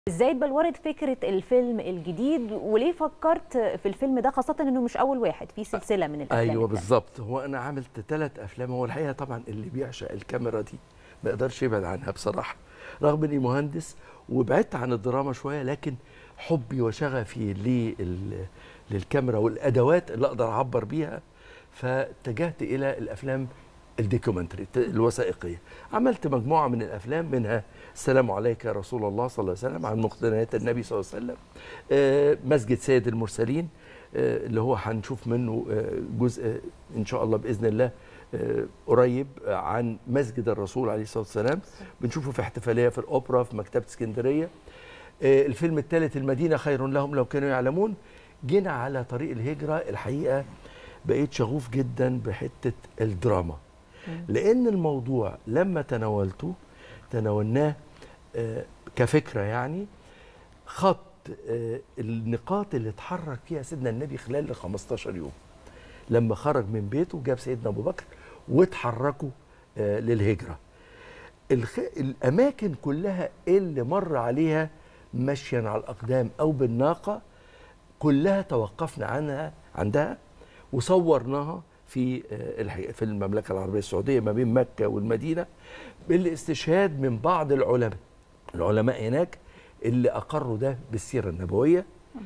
ازاي اتبلورت فكره الفيلم الجديد وليه فكرت في الفيلم ده خاصه انه مش اول واحد في سلسله من الافلام ايوه التانية. بالظبط هو انا عملت ثلاث افلام هو الحقيقه طبعا اللي بيعشق الكاميرا دي ما يقدرش يبعد عنها بصراحه رغم اني مهندس وبعدت عن الدراما شويه لكن حبي وشغفي لل- للكاميرا والادوات اللي اقدر اعبر بيها فاتجهت الى الافلام الديكومنتري الوثائقيه عملت مجموعه من الافلام منها السلام عليك يا رسول الله صلى الله عليه وسلم عن مقتنيات النبي صلى الله عليه وسلم آه، مسجد سيد المرسلين آه، اللي هو هنشوف منه آه، جزء آه، ان شاء الله باذن الله آه، قريب آه، عن مسجد الرسول عليه الصلاه والسلام بنشوفه في احتفاليه في الاوبرا في مكتبه اسكندريه آه، الفيلم الثالث المدينه خير لهم لو كانوا يعلمون جينا على طريق الهجره الحقيقه بقيت شغوف جدا بحته الدراما لان الموضوع لما تناولته تناولناه آه، كفكره يعني خط آه، النقاط اللي اتحرك فيها سيدنا النبي خلال ال 15 يوم لما خرج من بيته جاب سيدنا ابو بكر واتحركوا آه، للهجره الخ... الاماكن كلها اللي مر عليها مشيا على الاقدام او بالناقه كلها توقفنا عنها عندها وصورناها في آه، الحقيقة في المملكه العربيه السعوديه ما بين مكه والمدينه بالاستشهاد من بعض العلماء العلماء هناك اللي اقروا ده بالسيره النبويه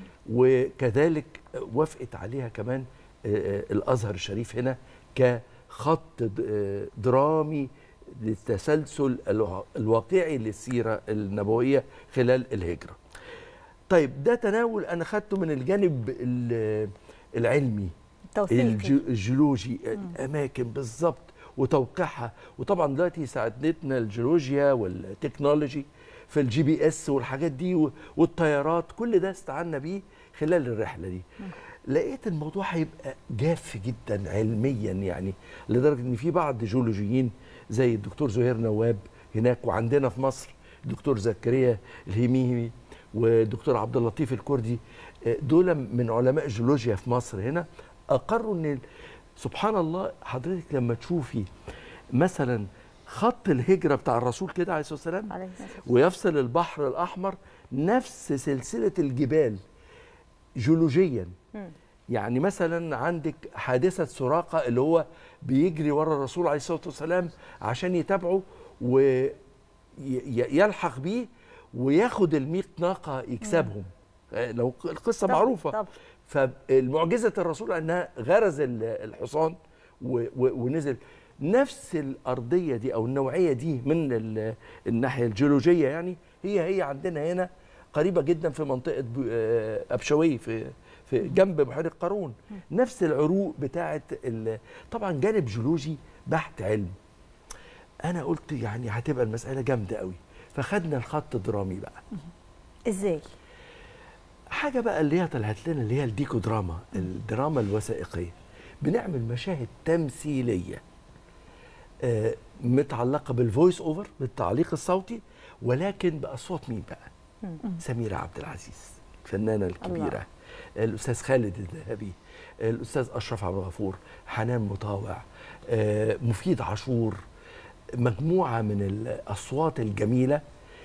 وكذلك وافقت عليها كمان آه، آه، الازهر الشريف هنا كخط د- آه، درامي للتسلسل الوا- الواقعي للسيره النبويه خلال الهجره. طيب ده تناول انا خدته من الجانب ال- العلمي توثيقي الج- الجيولوجي الاماكن بالظبط وتوقيعها وطبعا دلوقتي ساعدتنا الجيولوجيا والتكنولوجي في الجي بي اس والحاجات دي و- والطيارات كل ده استعنا بيه خلال الرحله دي لقيت الموضوع هيبقى جاف جدا علميا يعني لدرجه ان في بعض جيولوجيين زي الدكتور زهير نواب هناك وعندنا في مصر الدكتور زكريا الهيميمي والدكتور عبد اللطيف الكردي آه، دول من علماء الجيولوجيا في مصر هنا اقروا ان ال- سبحان الله حضرتك لما تشوفي مثلا خط الهجره بتاع الرسول كده عليه الصلاه والسلام عليه الصلاة والسلام. ويفصل البحر الاحمر نفس سلسله الجبال جيولوجيا مم. يعني مثلا عندك حادثه سراقه اللي هو بيجري ورا الرسول عليه الصلاه والسلام عشان يتابعه ويلحق بيه وياخد ال ناقه يكسبهم آه، لو القصه طبعاً، معروفه طبعاً. فالمعجزه الرسول انها غرز ال- الحصان و- و- ونزل نفس الارضيه دي او النوعيه دي من ال- الناحيه الجيولوجيه يعني هي هي عندنا هنا قريبه جدا في منطقه ب- آه، ابشوي في في جنب بحيره قارون نفس العروق بتاعه ال- طبعا جانب جيولوجي بحت علم انا قلت يعني هتبقى المساله جامده قوي فخدنا الخط الدرامي بقى ازاي حاجه بقى اللي هي طلعت لنا اللي هي الديكو دراما الدراما الوثائقيه بنعمل مشاهد تمثيليه آه، متعلقه بالفويس اوفر بالتعليق الصوتي ولكن باصوات مين بقى سميره عبد العزيز الفنانه الكبيره الاستاذ خالد الذهبي الاستاذ اشرف عبد الغفور حنان مطاوع آه، مفيد عاشور مجموعه من الاصوات الجميله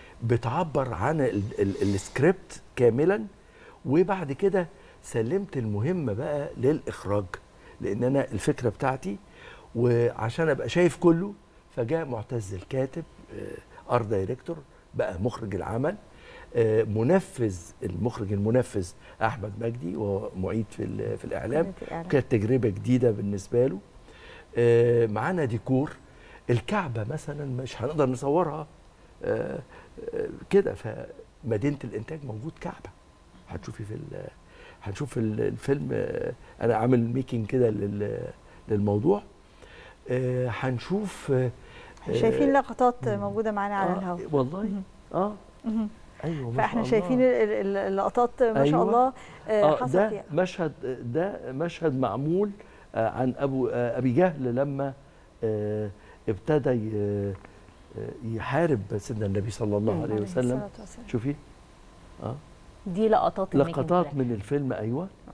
بتعبر عن ال- ال- السكريبت كاملا وبعد كده سلمت المهمه بقى للاخراج لان انا الفكره بتاعتي وعشان ابقى شايف كله فجاء معتز الكاتب آه، ار دايركتور بقى مخرج العمل آه، منفذ المخرج المنفذ احمد مجدي وهو معيد في ال- في الاعلام في الإعلام. كانت تجربه جديده بالنسبه له آه، معانا ديكور الكعبه مثلا مش هنقدر نصورها آه، آه، كده فمدينه الانتاج موجود كعبه هتشوفي في ال- هنشوف ال- الفيلم آه، انا عامل ميكنج كده لل- للموضوع آه، هنشوف آه، شايفين آه، لقطات موجوده معانا على آه، الهواء والله اه مهم. ايوه ما فاحنا شاء شايفين الله. ال- ال- اللقطات ما شاء أيوة. الله آه، اه حصل ده فيها مشهد ده مشهد معمول آه، عن ابو آه، ابي جهل لما آه، ابتدى ي- آه، يحارب سيدنا النبي صلى الله عليه عليه وسلم الصلاة والسلام. شوفي اه دي لقطات الميكنج لقطات بلان. من الفيلم ايوه